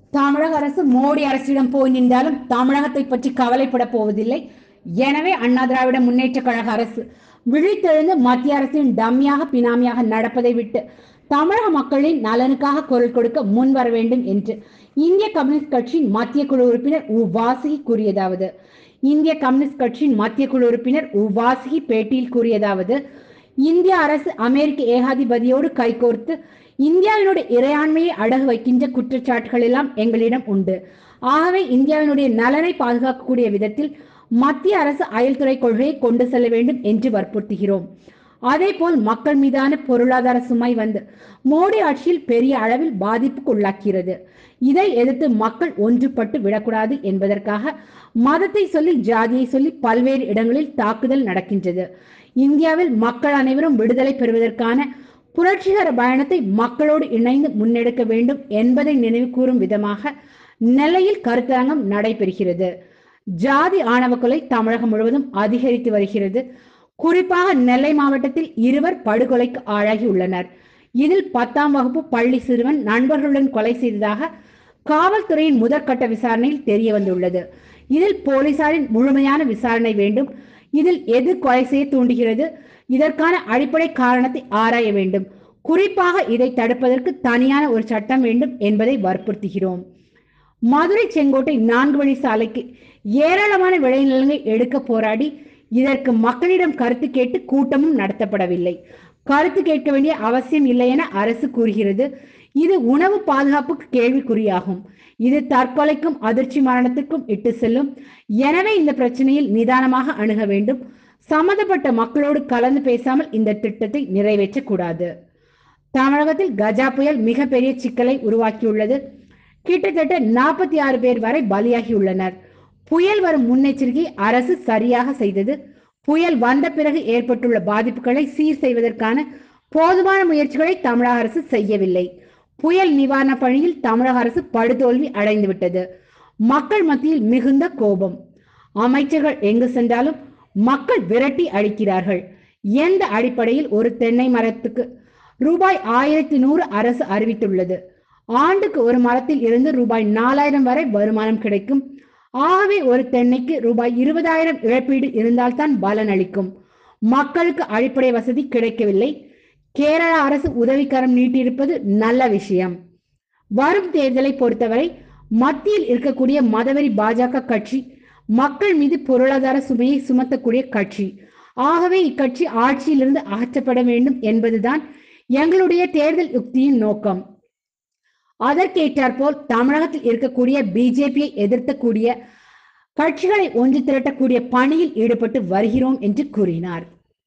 தமிழக அரசு மோடி அரசிடம் போய் நின்றாலும் தமிழகத்தை பற்றி கவலைப்பட போவதில்லை எனவே அண்ணா திராவிட முன்னேற்ற கழக அரசு விழித்தெழுந்து மத்திய அரசின் டம்மியாக பினாமியாக நடப்பதை விட்டு தமிழக மக்களின் நலனுக்காக குரல் கொடுக்க முன் வர வேண்டும் என்று இந்திய கம்யூனிஸ்ட் கட்சியின் மத்திய குழு உறுப்பினர் உ வாசுகி கூறியதாவது இந்திய கம்யூனிஸ்ட் கட்சியின் மத்திய குழு உறுப்பினர் உ வாசுகி பேட்டியில் கூறியதாவது இந்திய அரசு அமெரிக்க ஏகாதிபதியோடு கைகோர்த்து இந்தியாவினுடைய இறையாண்மையை அடகு வைக்கின்ற குற்றச்சாட்டுகள் எல்லாம் எங்களிடம் உண்டு ஆகவே இந்தியாவினுடைய நலனை பாதுகாக்கக்கூடிய விதத்தில் மத்திய அரசு அயல்துறை கொள்கையை கொண்டு செல்ல வேண்டும் என்று வற்புறுத்துகிறோம் அதேபோல் மக்கள் மீதான பொருளாதார சுமை வந்து மோடி ஆட்சியில் பெரிய அளவில் பாதிப்புக்கு உள்ளாக்கிறது இதை எதிர்த்து மக்கள் ஒன்றுபட்டு விடக்கூடாது என்பதற்காக மதத்தை சொல்லி ஜாதியை சொல்லி பல்வேறு இடங்களில் தாக்குதல் நடக்கின்றது இந்தியாவில் மக்கள் அனைவரும் விடுதலை பெறுவதற்கான புரட்சிகர பயணத்தை மக்களோடு இணைந்து முன்னெடுக்க வேண்டும் என்பதை நினைவு கூறும் விதமாக நெல்லையில் கருத்தரங்கம் நடைபெறுகிறது ஜாதி ஆணவ கொலை தமிழகம் முழுவதும் அதிகரித்து வருகிறது குறிப்பாக நெல்லை மாவட்டத்தில் இருவர் படுகொலைக்கு ஆளாகி உள்ளனர் இதில் பத்தாம் வகுப்பு பள்ளி சிறுவன் நண்பர்களுடன் கொலை செய்ததாக காவல்துறையின் முதற்கட்ட விசாரணையில் தெரிய வந்துள்ளது இதில் போலீசாரின் முழுமையான விசாரணை வேண்டும் இதில் எது கொலை செய்ய தூண்டுகிறது இதற்கான அடிப்படை காரணத்தை ஆராய வேண்டும் குறிப்பாக இதை தடுப்பதற்கு தனியான ஒரு சட்டம் வேண்டும் என்பதை வற்புறுத்துகிறோம் மதுரை செங்கோட்டை நான்கு வழி சாலைக்கு ஏராளமான விளைநிலங்களை எடுக்க போராடி இதற்கு மக்களிடம் கருத்து கேட்டு கூட்டமும் நடத்தப்படவில்லை கருத்து கேட்க வேண்டிய அவசியம் இல்லை என அரசு கூறுகிறது இது உணவு பாதுகாப்புக்கு கேள்விக்குறியாகும் இது தற்கொலைக்கும் அதிர்ச்சி மரணத்துக்கும் இட்டு செல்லும் எனவே இந்த பிரச்சனையில் நிதானமாக அணுக வேண்டும் சம்பந்தப்பட்ட மக்களோடு கலந்து பேசாமல் இந்த திட்டத்தை நிறைவேற்றக்கூடாது தமிழகத்தில் கஜா புயல் மிகப்பெரிய சிக்கலை உருவாக்கியுள்ளது கிட்டத்தட்ட நாற்பத்தி ஆறு பேர் வரை பலியாகியுள்ளனர் புயல் வரும் முன்னெச்சரிக்கை அரசு சரியாக செய்தது புயல் வந்த பிறகு ஏற்பட்டுள்ள பாதிப்புகளை சீர் செய்வதற்கான போதுமான முயற்சிகளை தமிழக அரசு செய்யவில்லை புயல் நிவாரண பணியில் தமிழக அரசு படுதோல்வி அடைந்துவிட்டது மக்கள் மத்தியில் மிகுந்த கோபம் அமைச்சர்கள் எங்கு சென்றாலும் மக்கள் விரட்டி அடிக்கிறார்கள் எந்த அடிப்படையில் ஒரு தென்னை மரத்துக்கு ரூபாய் ஆயிரத்தி நூறு அரசு அறிவித்துள்ளது ஆண்டுக்கு ஒரு மரத்தில் இருந்து ரூபாய் நாலாயிரம் வரை வருமானம் கிடைக்கும் ஆகவே ஒரு தென்னைக்கு ரூபாய் இருபதாயிரம் இழப்பீடு இருந்தால்தான் பலன் அளிக்கும் மக்களுக்கு அடிப்படை வசதி கிடைக்கவில்லை கேரள அரசு உதவிக்கரம் நீட்டியிருப்பது நல்ல விஷயம் வரும் தேர்தலை பொறுத்தவரை மத்தியில் இருக்கக்கூடிய மதவெறி பாஜக கட்சி மக்கள் மீது பொருளாதார சுமையை சுமத்தக்கூடிய கட்சி ஆகவே இக்கட்சி ஆட்சியிலிருந்து அகற்றப்பட வேண்டும் என்பதுதான் எங்களுடைய தேர்தல் யுக்தியின் நோக்கம் அதற்கேற்றாற்போல் தமிழகத்தில் இருக்கக்கூடிய பிஜேபியை எதிர்த்தக்கூடிய கட்சிகளை ஒன்று திரட்டக்கூடிய பணியில் ஈடுபட்டு வருகிறோம் என்று கூறினார்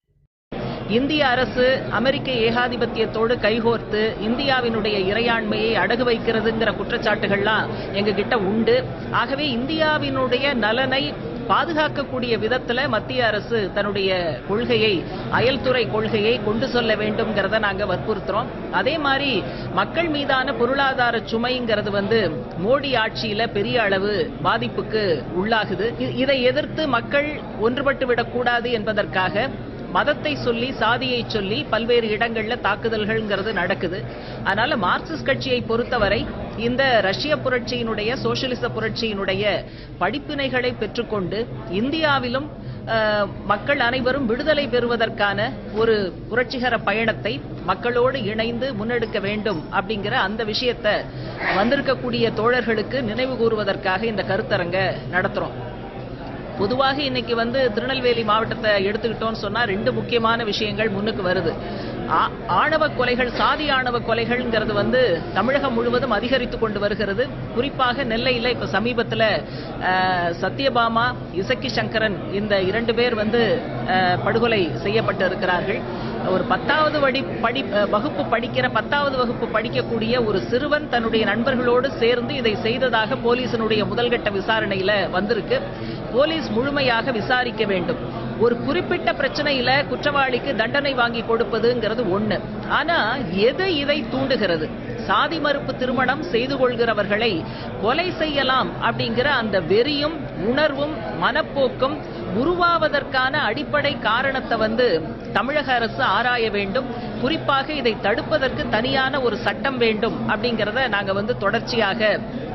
இந்திய அரசு அமெரிக்க ஏகாதிபத்தியத்தோடு கைகோர்த்து இந்தியாவினுடைய இறையாண்மையை அடகு வைக்கிறதுங்கிற குற்றச்சாட்டுகள்லாம் எங்க கிட்ட உண்டு ஆகவே இந்தியாவினுடைய நலனை பாதுகாக்கக்கூடிய விதத்துல மத்திய அரசு தன்னுடைய கொள்கையை அயல்துறை கொள்கையை கொண்டு சொல்ல வேண்டும்ங்கிறத நாங்க வற்புறுத்துறோம் அதே மாதிரி மக்கள் மீதான பொருளாதார சுமைங்கிறது வந்து மோடி ஆட்சியில பெரிய அளவு பாதிப்புக்கு உள்ளாகுது இ- இதை எதிர்த்து மக்கள் ஒன்றுபட்டு விடக்கூடாது என்பதற்காக மதத்தை சொல்லி சாதியை சொல்லி பல்வேறு இடங்கள்ல தாக்குதல்கள்ங்கிறது நடக்குது அதனால மார்க்சிஸ்ட் கட்சியை பொறுத்தவரை இந்த ரஷ்ய புரட்சியினுடைய சோசியலிச புரட்சியினுடைய படிப்பினைகளை பெற்றுக்கொண்டு இந்தியாவிலும் அஹ், மக்கள் அனைவரும் விடுதலை பெறுவதற்கான ஒரு புரட்சிகர பயணத்தை மக்களோடு இணைந்து முன்னெடுக்க வேண்டும் அப்படிங்கிற அந்த விஷயத்தை வந்திருக்கக்கூடிய தோழர்களுக்கு நினைவு கூறுவதற்காக இந்த கருத்தரங்க நடத்துறோம் பொதுவாக இன்னைக்கு வந்து திருநெல்வேலி மாவட்டத்தை எடுத்துக்கிட்டோம்னு சொன்னா ரெண்டு முக்கியமான விஷயங்கள் முன்னுக்கு வருது ஆ- ஆணவ கொலைகள் சாதி ஆணவ கொலைகள்ங்கிறது வந்து தமிழகம் முழுவதும் அதிகரித்து கொண்டு வருகிறது குறிப்பாக நெல்லையில இப்ப சமீபத்துல அஹ், சத்யபாமா இசக்கி சங்கரன் இந்த இரண்டு பேர் வந்து அஹ், படுகொலை செய்யப்பட்டு இருக்கிறார்கள் ஒரு பத்தாவது வடி படி அஹ், வகுப்பு படிக்கிற பத்தாவது வகுப்பு படிக்கக்கூடிய ஒரு சிறுவன் தன்னுடைய நண்பர்களோடு சேர்ந்து இதை செய்ததாக போலீசினுடைய முதல்கட்ட விசாரணையில வந்திருக்கு போலீஸ் முழுமையாக விசாரிக்க வேண்டும் ஒரு குறிப்பிட்ட பிரச்சனையில குற்றவாளிக்கு தண்டனை வாங்கி கொடுப்பதுங்கிறது ஒண்ணு ஆனா எது இதை தூண்டுகிறது சாதி மறுப்பு திருமணம் செய்து கொள்கிறவர்களை கொலை செய்யலாம் அப்படிங்கிற அந்த வெறியும் உணர்வும் மனப்போக்கும் உருவாவதற்கான அடிப்படை காரணத்தை வந்து தமிழக அரசு ஆராய வேண்டும் குறிப்பாக இதை தடுப்பதற்கு தனியான ஒரு சட்டம் வேண்டும் அப்படிங்கிறத நாங்க வந்து தொடர்ச்சியாக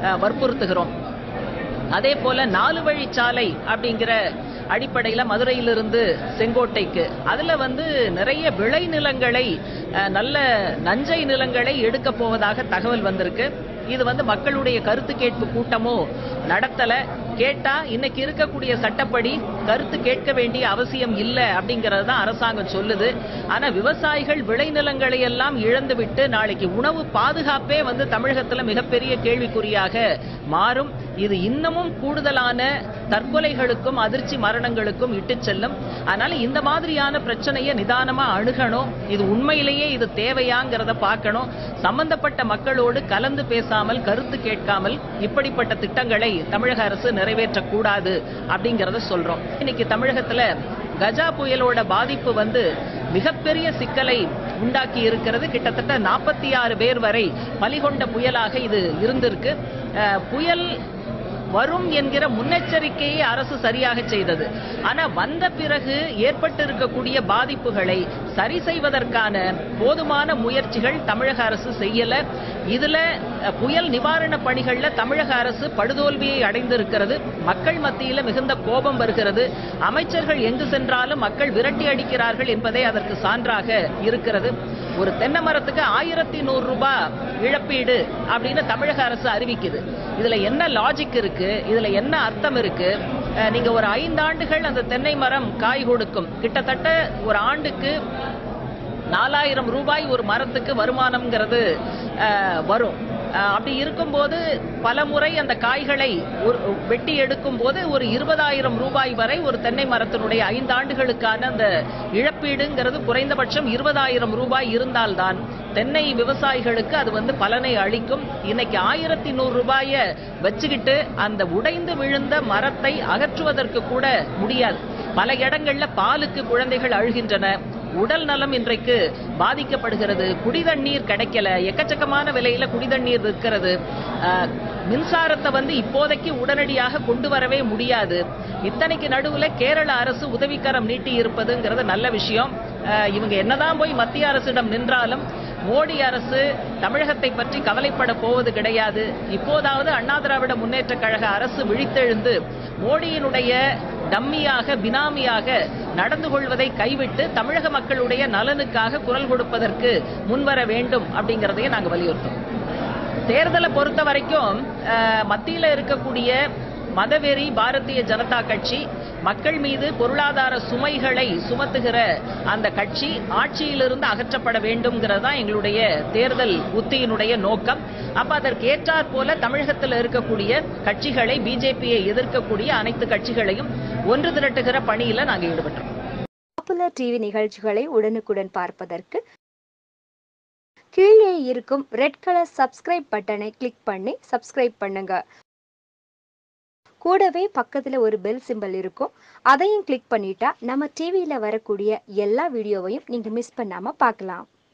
அஹ், வற்புறுத்துகிறோம் அதே போல நாலு வழிச்சாலை அப்படிங்கிற அடிப்படையில மதுரையிலிருந்து செங்கோட்டைக்கு அதுல வந்து நிறைய விளை நிலங்களை அஹ், நல்ல நஞ்சை நிலங்களை எடுக்க போவதாக தகவல் வந்திருக்கு இது வந்து மக்களுடைய கருத்து கேட்பு கூட்டமோ நடத்தல கேட்டா இன்னைக்கு இருக்கக்கூடிய சட்டப்படி கருத்து கேட்க வேண்டிய அவசியம் இல்லை அப்படிங்கறது தான் அரசாங்கம் சொல்லுது ஆனா விவசாயிகள் விளைநிலங்களை எல்லாம் இழந்துவிட்டு நாளைக்கு உணவு பாதுகாப்பே வந்து தமிழகத்துல மிகப்பெரிய கேள்விக்குறியாக மாறும் இது இன்னமும் கூடுதலான தற்கொலைகளுக்கும் அதிர்ச்சி மரணங்களுக்கும் இட்டுச் செல்லும் அதனால இந்த மாதிரியான பிரச்சனையை நிதானமா அணுகணும் இது உண்மையிலேயே இது தேவையாங்கிறத பார்க்கணும் சம்பந்தப்பட்ட மக்களோடு கலந்து பேசாமல் கருத்து கேட்காமல் இப்படிப்பட்ட திட்டங்களை தமிழக அரசு நிறைவேற்றக்கூடாது அப்படிங்கறத சொல்றோம் இன்னைக்கு தமிழகத்துல கஜா புயலோட பாதிப்பு வந்து மிகப்பெரிய சிக்கலை உண்டாக்கி இருக்கிறது கிட்டத்தட்ட நாற்பத்தி ஆறு பேர் வரை பலிகொண்ட புயலாக இது இருந்திருக்கு அஹ், புயல் வரும் என்கிற முன்னெச்சரிக்கையை அரசு சரியாக செய்தது ஆனா வந்த பிறகு ஏற்பட்டிருக்கக்கூடிய பாதிப்புகளை சரி செய்வதற்கான போதுமான முயற்சிகள் தமிழக அரசு செய்யல இதுல அஹ், புயல் நிவாரண பணிகள்ல தமிழக அரசு படுதோல்வியை அடைந்திருக்கிறது மக்கள் மத்தியில மிகுந்த கோபம் வருகிறது அமைச்சர்கள் எங்கு சென்றாலும் மக்கள் விரட்டி அடிக்கிறார்கள் என்பதே அதற்கு சான்றாக இருக்கிறது ஒரு தென்னை மரத்துக்கு ஆயிரத்தி நூறு ரூபாய் இழப்பீடு அப்படின்னு தமிழக அரசு அறிவிக்குது இதுல என்ன லாஜிக் இருக்கு இதுல என்ன அர்த்தம் இருக்கு அஹ், நீங்க ஒரு ஐந்து ஆண்டுகள் அந்த தென்னை மரம் காய் கொடுக்கும் கிட்டத்தட்ட ஒரு ஆண்டுக்கு நாலாயிரம் ரூபாய் ஒரு மரத்துக்கு வருமானம்ங்கிறது அஹ், வரும் அஹ், அப்படி இருக்கும்போது பல முறை அந்த காய்களை ஒரு வெட்டி எடுக்கும் போது ஒரு இருபதாயிரம் ரூபாய் வரை ஒரு தென்னை மரத்தினுடைய ஐந்து ஆண்டுகளுக்கான அந்த இழப்பீடுங்கிறது குறைந்தபட்சம் இருபதாயிரம் ரூபாய் இருந்தால்தான் தென்னை விவசாயிகளுக்கு அது வந்து பலனை அளிக்கும் இன்னைக்கு ஆயிரத்தி நூறு ரூபாய வச்சுக்கிட்டு அந்த உடைந்து விழுந்த மரத்தை அகற்றுவதற்கு கூட முடியாது பல இடங்கள்ல பாலுக்கு குழந்தைகள் அழுகின்றன உடல் நலம் இன்றைக்கு பாதிக்கப்படுகிறது குடிதண்ணீர் கிடைக்கல எக்கச்சக்கமான விலையில குடிதண்ணீர் விற்கிறது அஹ், மின்சாரத்தை வந்து இப்போதைக்கு உடனடியாக கொண்டு வரவே முடியாது இத்தனைக்கு நடுவுல கேரள அரசு உதவிக்கரம் நீட்டி இருப்பதுங்கிறது நல்ல விஷயம் அஹ், இவங்க என்னதான் போய் மத்திய அரசிடம் நின்றாலும் மோடி அரசு தமிழகத்தை பற்றி கவலைப்பட போவது கிடையாது இப்போதாவது அண்ணா திராவிட முன்னேற்ற கழக அரசு விழித்தெழுந்து மோடியினுடைய டம்மியாக பினாமியாக நடந்து கொள்வதை கைவிட்டு தமிழக மக்களுடைய நலனுக்காக குரல் கொடுப்பதற்கு முன்வர வேண்டும் அப்படிங்கறதையும் நாங்க வலியுறுத்தோம் தேர்தலை பொறுத்த வரைக்கும் அஹ், மத்தியில இருக்கக்கூடிய மதவெறி பாரதிய ஜனதா கட்சி மக்கள் மீது பொருளாதார சுமைகளை சுமத்துகிற அந்த கட்சி ஆட்சியிலிருந்து அகற்றப்பட வேண்டும்ங்கிறது தான் எங்களுடைய தேர்தல் உத்தியினுடைய நோக்கம் அப்ப அதற்கு ஏற்றாற் போல தமிழகத்தில் இருக்கக்கூடிய கட்சிகளை பிஜேபியை எதிர்க்கக்கூடிய அனைத்து கட்சிகளையும் ஒன்று திரட்டுகிற பணியில நாங்க ஈடுபட்டோம் பாப்புலர் டிவி நிகழ்ச்சிகளை உடனுக்குடன் பார்ப்பதற்கு கீழே இருக்கும் ரெட் கலர் சப்ஸ்கிரைப் பட்டனை கிளிக் பண்ணி சப்ஸ்கிரைப் பண்ணுங்க கூடவே பக்கத்துல ஒரு பெல் சிம்பல் இருக்கும் அதையும் கிளிக் பண்ணிட்டா நம்ம டிவியில வரக்கூடிய எல்லா வீடியோவையும் நீங்க மிஸ் பண்ணாம பார்க்கலாம்